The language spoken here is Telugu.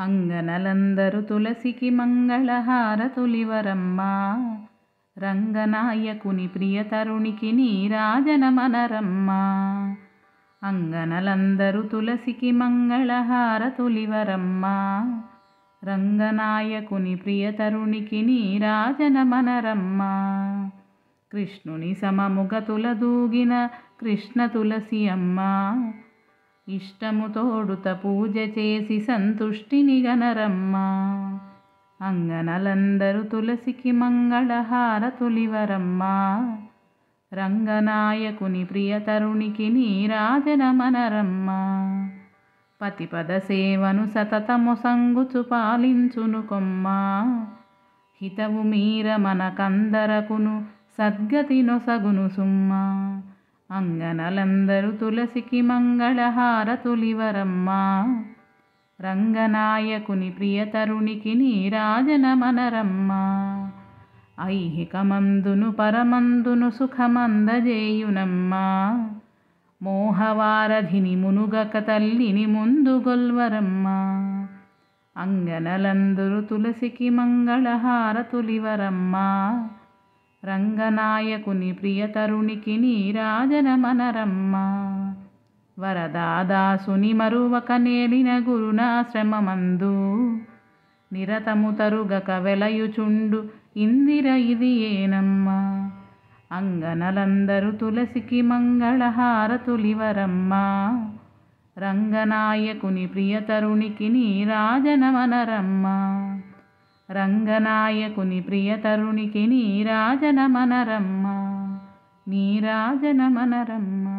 అంగనలందరు తులసికి మంగళహారతులివరమ్మా రంగనాయకుని ప్రియతరునికి నీరాజనమనరమ్మా అంగనలందరు తులసికి మంగళహారతులివరమ్మా రంగనాయకుని ప్రియతరునికి నీరాజనమనరమ్మా కృష్ణుని సమముగ తులదూగిన కృష్ణ తులసి అమ్మా ఇష్టము తోడుత పూజ చేసి సంతుష్టిని గనరమ్మా అంగనలందరు తులసికి మంగళహారతులివరమ్మా రంగనాయకుని ప్రియతరునికి నీరాజనమనరమ్మా పతిపద సేవను సతతము సంగుచు పాలించును కొమ్మా హితవు మీర మనకందరకును సద్గతి నొసగును సుమ్మా అంగనలందరు తులసికి మంగళహారతులివరమ్మా రంగనాయకుని ప్రియతరునికి నీరాజనమనరమ్మా ఐహికమందును పరమందును సుఖమందజేయునమ్మా మోహవారధిని మునుగక తల్లిని ముందు గొల్వరమ్మా అంగనలందురు తులసికి మంగళహారతులివరమ్మా రంగనాయకుని ప్రియతరునికి నీరాజనమనరమ్మా వరదాదాసుని మరువక నేలిన గురునాశ్రమమందు నిరతము తరుగక వెలయుచుండు ఇందిర ఇది ఏనమ్మా అంగనలందరు తులసికి మంగళహారతులివరమ్మా రంగనాయకుని ప్రియతరునికి నీరాజనమనరమ్మా రంగనాయకుని ప్రియతరునికి నీరాజనమనరమ్మా నీరాజనమనరమ్మా